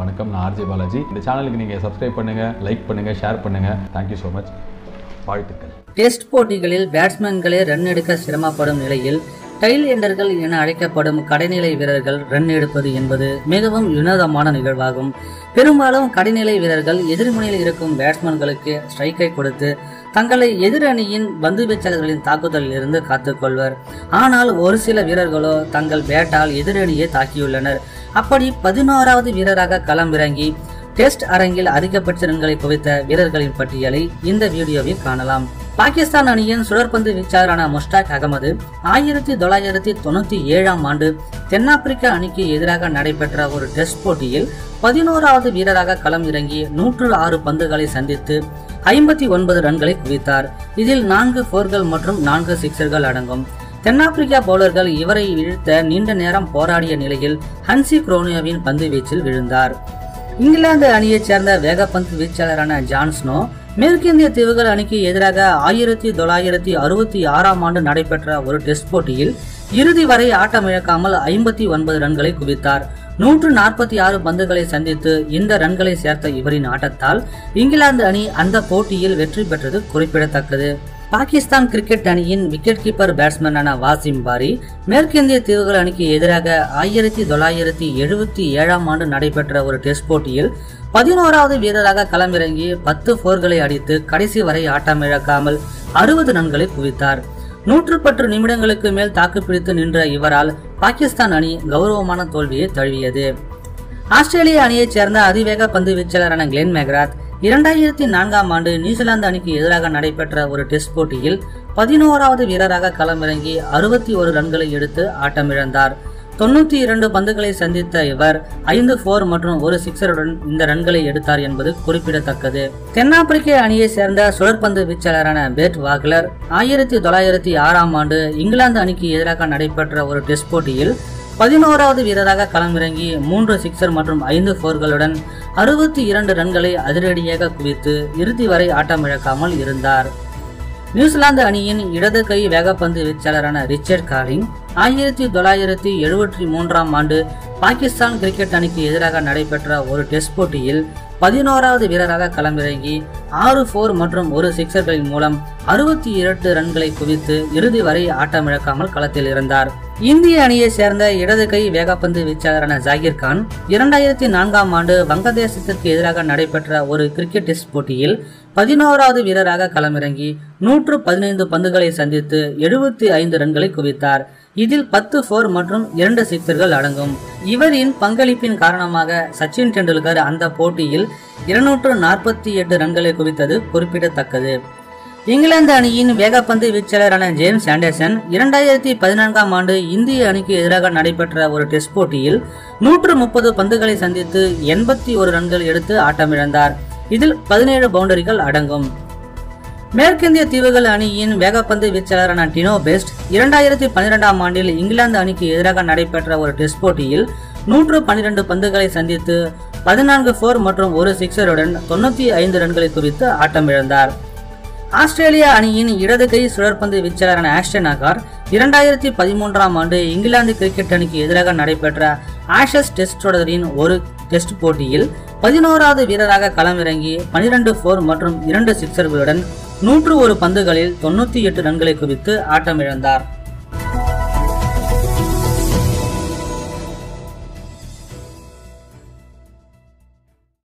வணக்கம் நான் ஆர்ஜே பாலாஜி இந்த சேனலுக்கு நீங்கள் சப்ஸ்கிரைப் பண்ணுங்கள் லைக் பண்ணுங்கள் ஷேர் பண்ணுங்கள் தேங்க்யூ ஸோ மச் வாழ்த்துக்கள் டெஸ்ட் போட்டிகளில் பேட்ஸ்மேன்களே ரன் எடுக்க சிரமப்படும் நிலையில் டைல் எண்டர்கள் என அழைக்கப்படும் கடைநிலை வீரர்கள் ரன் எடுப்பது என்பது மிகவும் வினோதமான நிகழ்வாகும் பெரும்பாலும் கடைநிலை வீரர்கள் எதிர்முனையில் இருக்கும் பேட்ஸ்மேன்களுக்கு ஸ்ட்ரைக்கை கொடுத்து தங்களை எதிர் அணியின் பந்து வீச்சாளர்களின் தாக்குதலில் இருந்து காத்துக்கொள்வர் ஆனால் ஒரு சில வீரர்களோ தங்கள் பேட்டால் எதிரணியை தாக்கியுள்ளனர் அப்படி பதினோராவது வீரராக களமிறங்கி டெஸ்ட் அரங்கில் அதிகபட்ச ரன்களை குவித்த வீரர்களின் பட்டியலை இந்த வீடியோவில் காணலாம் பாகிஸ்தான் அணியின் சுழற்பந்து வீச்சாளரான முஸ்டாக் அகமது ஆயிரத்தி தொள்ளாயிரத்தி தொண்ணூத்தி ஏழாம் ஆண்டு தென்னாப்பிரிக்க அணிக்கு எதிராக நடைபெற்ற ஒரு டெஸ்ட் போட்டியில் பதினோராவது வீரராக களம் இறங்கி நூற்று ஆறு பந்துகளை சந்தித்து ஐம்பத்தி ஒன்பது ரன்களை குவித்தார் இதில் நான்கு போர்கள் மற்றும் நான்கு சிக்சர்கள் அடங்கும் தென்னாப்பிரிக்கா பவுலர்கள் இவரை இழுத்த நீண்ட நேரம் போராடிய நிலையில் ஹன்சி குரோனியாவின் பந்து வீச்சில் விழுந்தார் இங்கிலாந்து அணியைச் சேர்ந்த வேகப்பந்து வீச்சாளரான ஜான் ஸ்னோ மேற்கிந்திய தீவுகள் அணிக்கு எதிராக ஆயிரத்தி தொள்ளாயிரத்தி அறுபத்தி ஆறாம் ஆண்டு நடைபெற்ற ஒரு டெஸ்ட் போட்டியில் இறுதி வரை ஆட்டமிழக்காமல் ஐம்பத்தி ஒன்பது ரன்களை குவித்தார் நூற்று நாற்பத்தி ஆறு பந்துகளை சந்தித்து இந்த ரன்களை சேர்த்த இவரின் ஆட்டத்தால் இங்கிலாந்து அணி அந்த போட்டியில் வெற்றி பெற்றது குறிப்பிடத்தக்கது பாகிஸ்தான் கிரிக்கெட் அணியின் விக்கெட் கீப்பர் பேட்ஸ்மேனான வாசிம் பாரி மேற்கிந்திய தீவுகள் அணிக்கு எதிராக ஆயிரத்தி தொள்ளாயிரத்தி எழுபத்தி ஏழாம் ஆண்டு நடைபெற்ற ஒரு டெஸ்ட் போட்டியில் பதினோராவது வீரராக களமிறங்கி பத்து போர்களை அடித்து கடைசி வரை ஆட்டமிழக்காமல் அறுபது ரன்களை குவித்தார் நூற்று பத்து நிமிடங்களுக்கு மேல் தாக்குப்பிடித்து நின்ற இவரால் பாகிஸ்தான் அணி கௌரவமான தோல்வியை தழுவியது ஆஸ்திரேலிய அணியைச் சேர்ந்த அதிவேக பந்து வீச்சாளரான கிளென் மெக்ராத் இரண்டாயிரத்தி நான்காம் ஆண்டு நியூசிலாந்து அணிக்கு எதிராக நடைபெற்ற ஒரு டெஸ்ட் போட்டியில் பதினோராவது வீரராக களமிறங்கி அறுபத்தி ஒரு ரன்களை எடுத்து ஆட்டமிழந்தார் தொண்ணூத்தி இரண்டு பந்துகளை சந்தித்த இவர் ஐந்து போர் மற்றும் ஒரு சிக்ஸருடன் இந்த ரன்களை எடுத்தார் என்பது குறிப்பிடத்தக்கது தென்னாப்பிரிக்க அணியை சேர்ந்த சுழற்பந்து வீச்சாளரான பேட் வாக்லர் ஆயிரத்தி தொள்ளாயிரத்தி ஆறாம் ஆண்டு இங்கிலாந்து அணிக்கு எதிராக நடைபெற்ற ஒரு டெஸ்ட் போட்டியில் பதினோராவது வீரராக களமிறங்கி மூன்று சிக்ஸர் மற்றும் ஐந்து போர்களுடன் அறுபத்தி இரண்டு ரன்களை அதிரடியாக குவித்து இறுதி வரை ஆட்டமிழக்காமல் இருந்தார் நியூசிலாந்து அணியின் இடது கை வேகப்பந்து வீச்சாளரான ரிச்சர்ட் காலிங் ஆயிரத்தி தொள்ளாயிரத்தி எழுபத்தி மூன்றாம் ஆண்டு பாகிஸ்தான் கிரிக்கெட் அணிக்கு எதிராக நடைபெற்ற ஒரு டெஸ்ட் போட்டியில் பதினோராவது வீரராக களமிறங்கி ஆறு போர் மற்றும் ஒரு சிக்சர்களின் மூலம் அறுபத்தி இரண்டு ரன்களை குவித்து இறுதி வரை ஆட்டமிழக்காமல் களத்தில் இருந்தார் இந்திய அணியை சேர்ந்த இடது கை வேகப்பந்து வீச்சாளரான ஜாகிர் கான் இரண்டாயிரத்தி நான்காம் ஆண்டு வங்கதேசத்திற்கு எதிராக நடைபெற்ற ஒரு கிரிக்கெட் டெஸ்ட் போட்டியில் பதினோராவது வீரராக களமிறங்கி நூற்று பதினைந்து பந்துகளை சந்தித்து எழுபத்தி ஐந்து ரன்களை குவித்தார் இதில் பத்து போர் மற்றும் இரண்டு சிக்சர்கள் அடங்கும் இவரின் பங்களிப்பின் காரணமாக சச்சின் டெண்டுல்கர் அந்த போட்டியில் இருநூற்று நாற்பத்தி எட்டு ரன்களை குவித்தது குறிப்பிடத்தக்கது இங்கிலாந்து அணியின் வேகப்பந்து வீச்சாளரான ஜேம்ஸ் ஆண்டர்சன் இரண்டாயிரத்தி பதினான்காம் ஆண்டு இந்திய அணிக்கு எதிராக நடைபெற்ற ஒரு டெஸ்ட் போட்டியில் நூற்று முப்பது பந்துகளை சந்தித்து எண்பத்தி ஒரு ரன்கள் எடுத்து ஆட்டமிழந்தார் இதில் பதினேழு பவுண்டரிகள் அடங்கும் மேற்கிந்திய தீவுகள் அணியின் வேகப்பந்து வீச்சாளரான டினோ பெஸ்ட் இரண்டாயிரத்தி பன்னிரெண்டாம் ஆண்டில் இங்கிலாந்து அணிக்கு எதிராக நடைபெற்ற ஒரு டெஸ்ட் போட்டியில் நூற்று பன்னிரண்டு பந்துகளை சந்தித்து பதினான்கு போர் மற்றும் ஒரு சிக்ஸருடன் தொண்ணூத்தி ஐந்து ரன்களை குவித்து ஆட்டமிழந்தார் ஆஸ்திரேலியா அணியின் இடது கை சுழற்பந்து வீச்சாளரான ஆஷ்டன் அகார் இரண்டாயிரத்தி பதிமூன்றாம் ஆண்டு இங்கிலாந்து கிரிக்கெட் அணிக்கு எதிராக நடைபெற்ற ஆஷஸ் டெஸ்ட் தொடரின் ஒரு டெஸ்ட் போட்டியில் பதினோராவது வீரராக களமிறங்கி பனிரெண்டு போர் மற்றும் இரண்டு சிக்சர்களுடன் நூற்று ஒரு பந்துகளில் தொண்ணூத்தி எட்டு ரன்களை குவித்து ஆட்டமிழந்தார்